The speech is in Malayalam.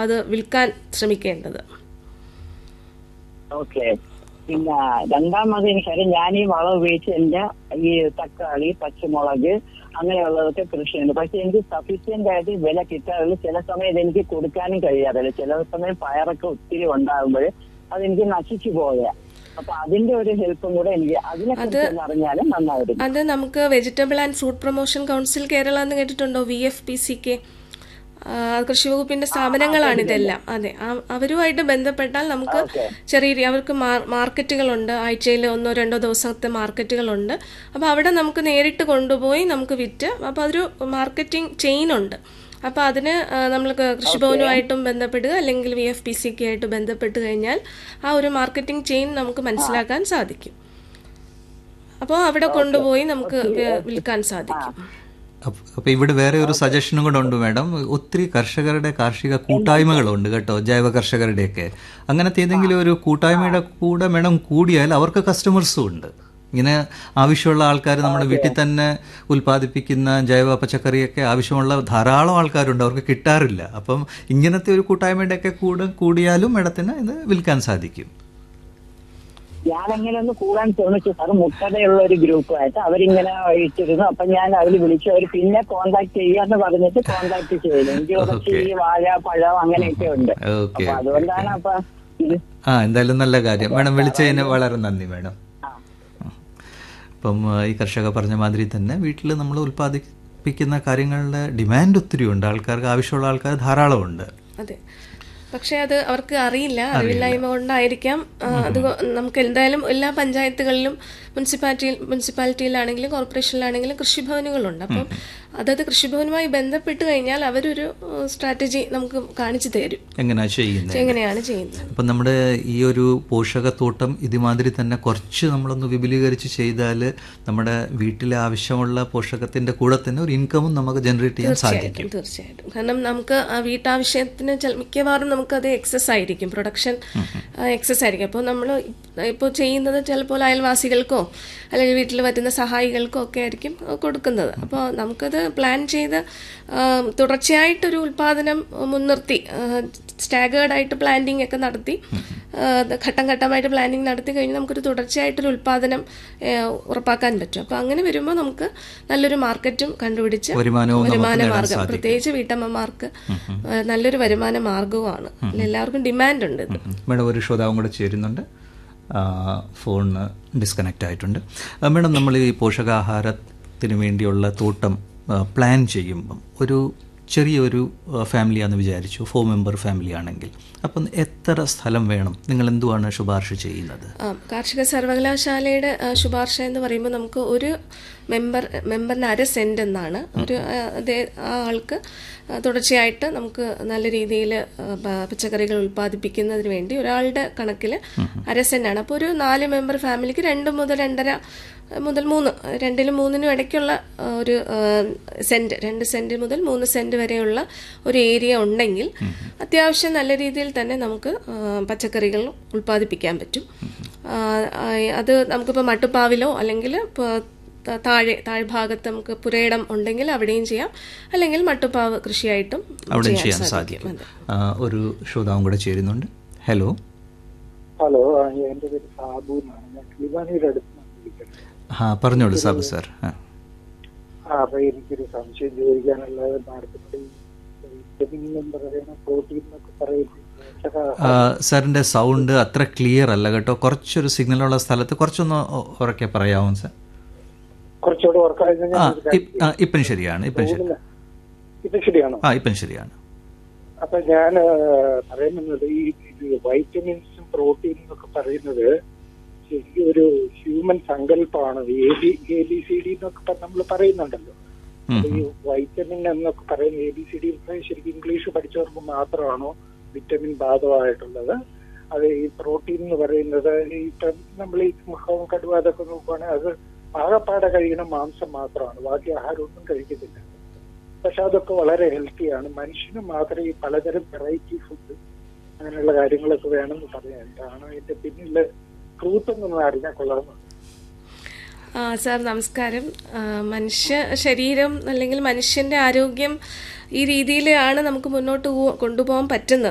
അത് വിൽക്കാൻ ശ്രമിക്കേണ്ടത് ഓക്കെ പിന്നെ രണ്ടാമത് എനിക്കറിയാം ഞാൻ ഈ വളം ഉപയോഗിച്ച് എന്റെ ഈ തക്കാളി പച്ചമുളക് അങ്ങനെയുള്ളതൊക്കെ കൃഷിയുണ്ട് പക്ഷെ എനിക്ക് സഫീഷ്യന്റ് ആയിട്ട് വില കിട്ടാറില്ല ചില സമയത്ത് എനിക്ക് കൊടുക്കാനും കഴിയാറില്ല ചില സമയം പയറൊക്കെ ഒത്തിരി ഉണ്ടാകുമ്പോൾ അതെനിക്ക് നശിച്ചു പോയ അപ്പൊ അതിന്റെ ഒരു ഹെൽപ്പും കൂടെ എനിക്ക് അതിനെ കുറിച്ച് അറിഞ്ഞാൽ നന്നായിരുന്നു അത് നമുക്ക് vegetable and fruit promotion council Kerala എന്ന് കേട്ടിട്ടുണ്ടോ V F P C K കൃഷി വകുപ്പിന്റെ സ്ഥാപനങ്ങളാണ് ഇതെല്ലാം അതെ ആ- അവരുമായിട്ട് ബന്ധപ്പെട്ടാൽ നമുക്ക് ചെറിയ രീ- അവർക്ക് മാർ- മാർക്കറ്റുകളുണ്ട് ആഴ്ചയിൽ ഒന്നോ രണ്ടോ ദിവസത്തെ മാർക്കറ്റുകളുണ്ട് അപ്പോൾ അവിടെ നമുക്ക് നേരിട്ട് കൊണ്ടുപോയി നമുക്ക് വിറ്റ് അപ്പോൾ അതൊരു മാർക്കറ്റിംഗ് ചെയിൻ ഉണ്ട് അപ്പോൾ അതിന് നമ്മൾ കൃഷിഭവനുമായിട്ടും ബന്ധപ്പെടുക അല്ലെങ്കിൽ V F P C K ആയിട്ട് ബന്ധപ്പെട്ട് കഴിഞ്ഞാൽ ആ ഒരു മാർക്കറ്റിംഗ് ചെയിൻ നമുക്ക് മനസ്സിലാക്കാൻ സാധിക്കും അപ്പോൾ അവിടെ കൊണ്ടുപോയി നമുക്ക് വി- വിൽക്കാൻ സാധിക്കും അപ്പ- അപ്പൊ ഇവിടെ വേറെ ഒരു സജഷനും കൂടെ ഉണ്ട് മാഡം ഒത്തിരി കർഷകരുടെ കാർഷിക കൂട്ടായ്മകളുണ്ട് കേട്ടോ ജൈവ കർഷകരുടെയൊക്കെ അങ്ങനത്തെ ഏതെങ്കിലും ഒരു കൂട്ടായ്മയുടെ കൂടെ മാഡം കൂടിയാൽ അവർക്ക് കസ്റ്റമേഴ്സും ഉണ്ട് ഇങ്ങനെ ആവശ്യമുള്ള ആൾക്കാർ നമ്മുടെ വീട്ടിൽ തന്നെ ഉൽപ്പാദിപ്പിക്കുന്ന ജൈവ പച്ചക്കറിയൊക്കെ ആവശ്യമുള്ള ധാരാളം ആൾക്കാരുണ്ട് അവർക്ക് കിട്ടാറില്ല അപ്പം ഇങ്ങനത്തെ ഒരു കൂട്ടായ്മയുടെയൊക്കെ കൂടെ കൂടിയാലും മാഡത്തിന് ഇത് വിൽക്കാൻ സാധിക്കും ഞാൻ അങ്ങനെ ഒന്ന് കൂടാൻ ശ്രമിച്ചു സാർ മുട്ടതയുള്ള ഒരു ഗ്രൂപ്പായിട്ട് അവരിങ്ങനെ ഇട്ടിരുന്നു അപ്പൊ ഞാൻ അതിൽ വിളിച്ചു അവർ പിന്നെ കോണ്ടാക്ട് ചെയ്യാന്ന് പറഞ്ഞിട്ട് കോണ്ടാക്ട് ചെയ്തു എനിക്ക് കുറച്ച് ഈ വാഴ പഴം അങ്ങനെയൊക്കെ ഉണ്ട് ഓക്കെ അപ്പൊ അതുകൊണ്ടാണ് അപ്പൊ ഇത് ആ എന്തായാലും നല്ല കാര്യം മാഡം വിളിച്ചതിന് വളരെ നന്ദി മാഡം അപ്പം ആ, ഈ കർഷക പറഞ്ഞ മാതിരി തന്നെ വീട്ടിൽ നമ്മൾ ഉൽപ്പാദിപ്പിക്കുന്ന കാര്യങ്ങളുടെ ഡിമാൻഡ് ഒത്തിരി ഉണ്ട് ആൾക്കാർക്ക് ആവശ്യമുള്ള ആൾക്കാർ ധാരാളമുണ്ട് അതെ പക്ഷെ അത് അവർക്ക് അറിയില്ല അറിവില്ലായ്മ കൊണ്ടായിരിക്കാം ആ, അത് കൊ- നമുക്ക് എന്തായാലും എല്ലാ പഞ്ചായത്തുകളിലും മുനിസിപ്പാലിറ്റി മുനിസിപ്പാലിറ്റിയിലാണെങ്കിലും കോർപ്പറേഷനിലാണെങ്കിലും കൃഷിഭവനുകളുണ്ട് അപ്പം അതത് കൃഷിഭവനുമായി ബന്ധപ്പെട്ട് കഴിഞ്ഞാൽ അവരൊരു സ്ട്രാറ്റജി നമുക്ക് കാണിച്ചു തരും എങ്ങനെയാ ചെയ്യുന്നത് എങ്ങനെയാണ് ചെയ്യുന്നത് അപ്പം നമ്മുടെ ഈ ഒരു പോഷകത്തോട്ടം ഇതുമാതിരി തന്നെ കുറച്ച് നമ്മളൊന്ന് വിപുലീകരിച്ച് ചെയ്താൽ നമ്മുടെ വീട്ടിലെ ആവശ്യമുള്ള പോഷകത്തിന്റെ കൂടെ തന്നെ ഒരു ഇൻകമും നമുക്ക് ജനറേറ്റ് ചെയ്യാൻ സാധിക്കും തീർച്ചയായിട്ടും കാരണം നമുക്ക് ആ വീട്ടാവശ്യത്തിന് ചെല- മിക്കവാറും നമുക്കത് എക്സസ് ആയിരിക്കും പ്രൊഡക്ഷൻ എക്സസ് ആയിരിക്കും അപ്പോൾ നമ്മൾ ഇപ്പോൾ ചെയ്യുന്നത് ചിലപ്പോൾ അയൽവാസികൾക്കോ അല്ലെങ്കിൽ വീട്ടിൽ പറ്റുന്ന സഹായികൾക്കോ ഒക്കെ ആയിരിക്കും കൊടുക്കുന്നത് അപ്പോൾ നമുക്കത് പ്ലാൻ ചെയ്ത് ആ, തുടർച്ചയായിട്ടൊരു ഉൽപാദനം മുൻനിർത്തി സ്റ്റാഗേർഡ് ആയിട്ട് പ്ലാന്റിംഗ് ഒക്കെ നടത്തി ആ, ഘട്ടം ഘട്ടമായിട്ട് പ്ലാനിങ് നടത്തി കഴിഞ്ഞ് നമുക്കൊരു തുടർച്ചയായിട്ടൊരു ഉൽപാദനം ആ, ഉറപ്പാക്കാൻ പറ്റും അപ്പോൾ അങ്ങനെ വരുമ്പോൾ നമുക്ക് നല്ലൊരു മാർക്കറ്റും കണ്ടുപിടിച്ച് വരുമാനവും നമുക്ക് വരുമാന നേടാൻ മാർഗം സാധിക്കും. പ്രത്യേകിച്ച് വീട്ടമ്മമാർക്ക് ആ, നല്ലൊരു വരുമാന മാർഗവുമാണ് എല്ലാവർക്കും ഡിമാൻഡ് ഉണ്ട് ഇത് മേഡം ഒരു ശ്രോതാവും കൂടെ ചേരുന്നുണ്ട് ആ, ഫോണ് ഡിസ്കണക്റ്റ് ആയിട്ടുണ്ട് ആ, മേഡം നമ്മൾ ഈ പോഷകാഹാരത്തിന് വേണ്ടിയുള്ള തോട്ടം ആ, പ്ലാൻ ചെയ്യുമ്പം ഒരു ചെറിയൊരു ആ, ഫാമിലിയാണെന്ന് വിചാരിച്ചു ഫോർ മെമ്പർ ഫാമിലി ആണെങ്കിൽ അപ്പം എത്ര സ്ഥലം വേണം നിങ്ങൾ എന്തുവാണ് ശുപാർശ ചെയ്യുന്നത് ആ, കാർഷിക സർവകലാശാലയുടെ ആ, ശുപാർശ എന്ന് പറയുമ്പോൾ നമുക്ക് ഒരു മെമ്പർ മെമ്പറിന് അര സെന്റ് എന്നാണ് ഒരു ആ, അതേ- ആ ആൾക്ക് ആ, തുടർച്ചയായിട്ട് നമുക്ക് നല്ല രീതിയിൽ പച്ചക്കറികൾ ഉൽപ്പാദിപ്പിക്കുന്നതിന് വേണ്ടി ഒരാളുടെ കണക്കിൽ അര സെന്റാണ് അപ്പോൾ ഒരു നാല് മെമ്പർ ഫാമിലിക്ക് രണ്ട് മുതൽ രണ്ടര മുതൽ മൂന്ന് രണ്ടിലും മൂന്നിനും ഇടയ്ക്കുള്ള ആ, ഒരു ആ, സെന്റ് രണ്ട് സെന്റ് മുതൽ മൂന്ന് സെന്റ് വരെയുള്ള ഒരു ഏരിയ ഉണ്ടെങ്കിൽ അത്യാവശ്യം നല്ല രീതിയിൽ തന്നെ നമുക്ക് ആ, പച്ചക്കറികൾ ഉൽപ്പാദിപ്പിക്കാൻ പറ്റും ആ, ആ, അത് നമുക്കിപ്പോൾ മട്ടുപ്പാവിലോ അല്ലെങ്കിൽ ഇപ്പോൾ ത- താഴെ താഴ്ഭാഗത്ത് നമുക്ക് പുരയിടം ഉണ്ടെങ്കിൽ അവിടെയും ചെയ്യാം അല്ലെങ്കിൽ മട്ടുപ്പാവ് കൃഷിയായിട്ടും അവിടെ ചെയ്യാൻ ചെയ്യാൻ സാധിക്കും സാധിക്കും ആ, ഒരു ശ്രോതാവും കൂടെ ചേരുന്നുണ്ട് ഹലോ ഹലോ ആ, എന്റെ പേര് സാബു എന്നാണ് ഞാൻ കിളിമാനിയുടെ അടുത്ത് നിന്നാണ് വിളിക്കുന്നത് ആ പറഞ്ഞോളൂ സാബു സാർ ആ ആ അപ്പൊ എനിക്കൊരു സംശയം ചോദിക്കാനുള്ളത് മാഡത്തിനോട് ഈ വിറ്റമിൻ എന്ന് പറയുന്ന പ്രോട്ടീൻ എന്നൊക്കെ പറയുന്നത് ആ, സാറിന്റെ സൗണ്ട് അത്ര ക്ലിയർ അല്ല കേട്ടോ കുറച്ചൊരു സിഗ്നലുള്ള സ്ഥലത്ത് കുറച്ചൊന്ന് ഒ- ഉറക്കെ പറയാമോ സാർ കുറച്ചുകൂടെ ഉറക്കാതെ ആ ഇ- ആ, ഇപ്പം ശരിയാണ് ഇപ്പം ശരി ഇപ്പൊ ശരിയാണോ ആ ഇപ്പം ശരിയാണ് അപ്പൊ ഞാൻ പറയുന്നത് ഈ ഇത് വൈറ്റമിൻസും പ്രോട്ടീനും ഒക്കെ പറയുന്നത് ശരിക്കും ഒരു ഹ്യൂമൻ സങ്കല്പമാണ് A B A B C D എന്നൊക്കെ നമ്മൾ പറയുന്നുണ്ടല്ലോ ഉം, ഈ വൈറ്റമിൻ എന്നൊക്കെ പറയുന്ന എ ബി സി ഡി ശരിക്കും ഇംഗ്ലീഷ് പഠിച്ചവർക്ക് മാത്രമാണോ വിറ്റമിൻ ബാധകമായിട്ടുള്ളത് അത് ഈ പ്രോട്ടീൻ എന്ന് പറയുന്നത് ഈ ഇപ്പം നമ്മൾ ഈ മുഖവും കടുവ അതൊക്കെ നോക്കുവാണെങ്കിൽ അത് ആകപ്പാടെ കഴിയുന്ന മാംസം മാത്രമാണ് ബാക്കി ആഹാരം ഒന്നും കഴിക്കുന്നില്ല പക്ഷെ അതൊക്കെ വളരെ ഹെൽത്തിയാണ് മനുഷ്യന് മാത്രമേ ഈ പലതരം വെറൈറ്റി ഫുഡ് അങ്ങനെയുള്ള കാര്യങ്ങളൊക്കെ വേണമെന്ന് പറയാൻ എന്താണ് അതിന്റെ പിന്നില് ട്രൂത്ത് എന്നൊന്നും അറിഞ്ഞാൽ കൊള്ളാമെന്ന് ആ സാർ നമസ്കാരം ആ, മനുഷ്യ ശരീരം അല്ലെങ്കിൽ മനുഷ്യന്റെ ആരോഗ്യം ഈ രീതിയിലാണ് നമുക്ക് മുന്നോട്ട് പോ- കൊണ്ടുപോകാൻ പറ്റുന്നത്